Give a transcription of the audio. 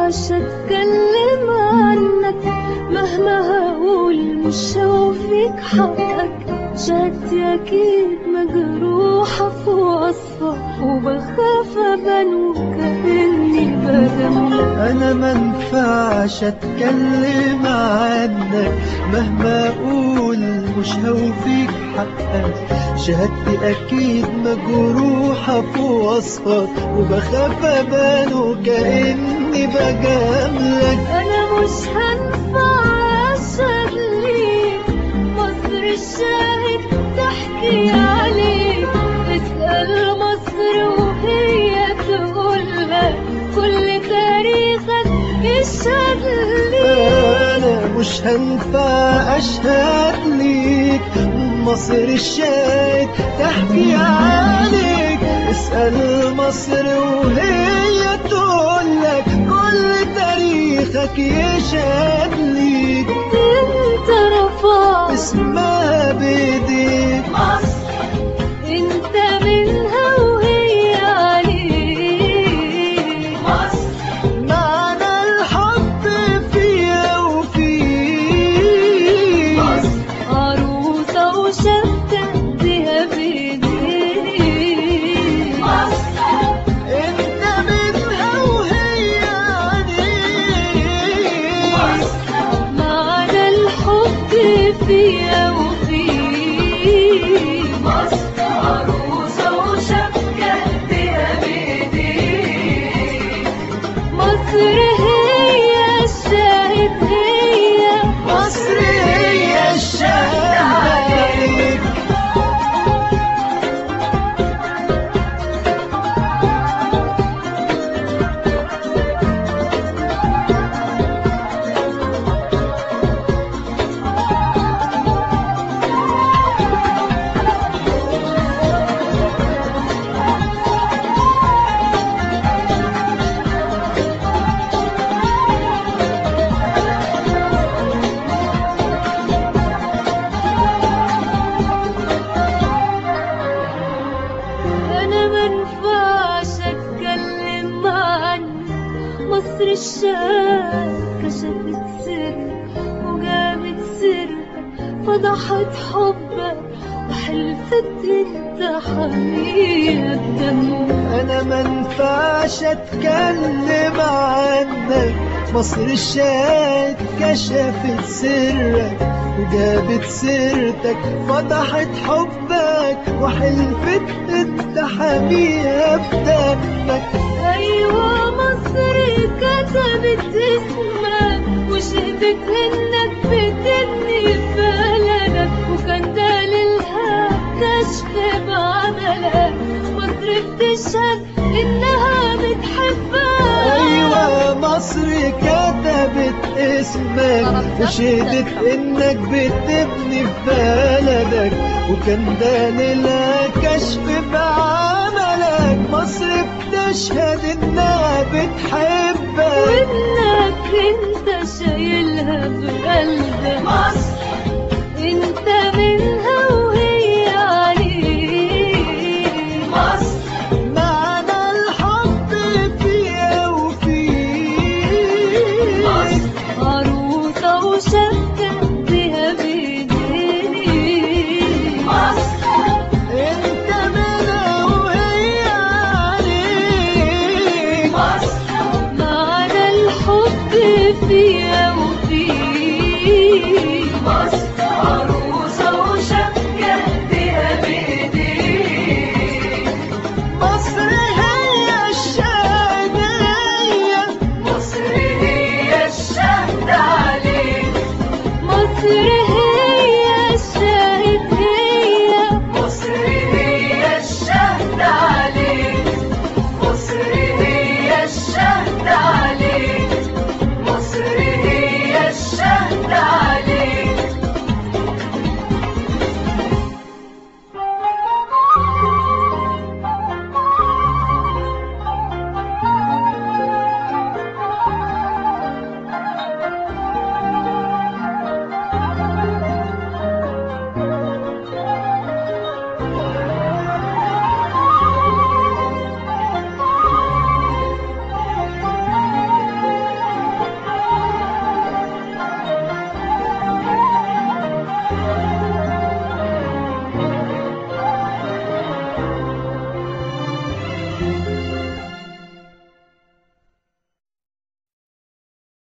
ينفعش اتكلم عنك مهما هقول مش هوفيك حقك شهادتي اكيد مجروحة في وصفك وبخاف ابان وكأني بجاملك انا منفعش اتكلم عنك مهما اقول مش هوفيك حقك شهادتي اكيد مجروحة في وصفك وبخاف ابان وكأني بجاملك انا مش هنفع اشهد ليك مصر الشاهد تحكي عليك اسأل مصر وهي تقولك كل تاريخك يشهد ليك انا مش هنفع اشهد ليك مصر الشاهد تحكي عليك اسأل مصر وهي تقولك كل تاريخك يشهد ليك انت رفعت اسمها بايديك انت منها وهي عليك معنى الحب فيها وفيك عروسة وشبكة ايديها بايديك انت منها وهي عليك معنى الحب فيها وفيك عروسة وشبكة ايديها بايديك مصر هي الشاهد هي مصر هي الشهادة عليك انا منفعش اتكلم عنك مصر الشام كشفت سرك وجابت سرك فضحت حبك وحلفت انت حمية دمك انا منفعش اتكلم عنك مصر الشات كشفت سرك وجابت سيرتك فضحت حبك وحلفت انت حميها بدمك ايوه مصر كتبت اسمك وشهدت انك بتبني بلدك وكان دليلها كشف بعملك مصر بتشهد انها بتحبك ايوه مصر كتبت اسمك وشهدت انك بتبني في بلدك وكان دليلها كشف بعملك مصر بتشهد انها بتحبك وانك انت شايلها في قلبك مصر انت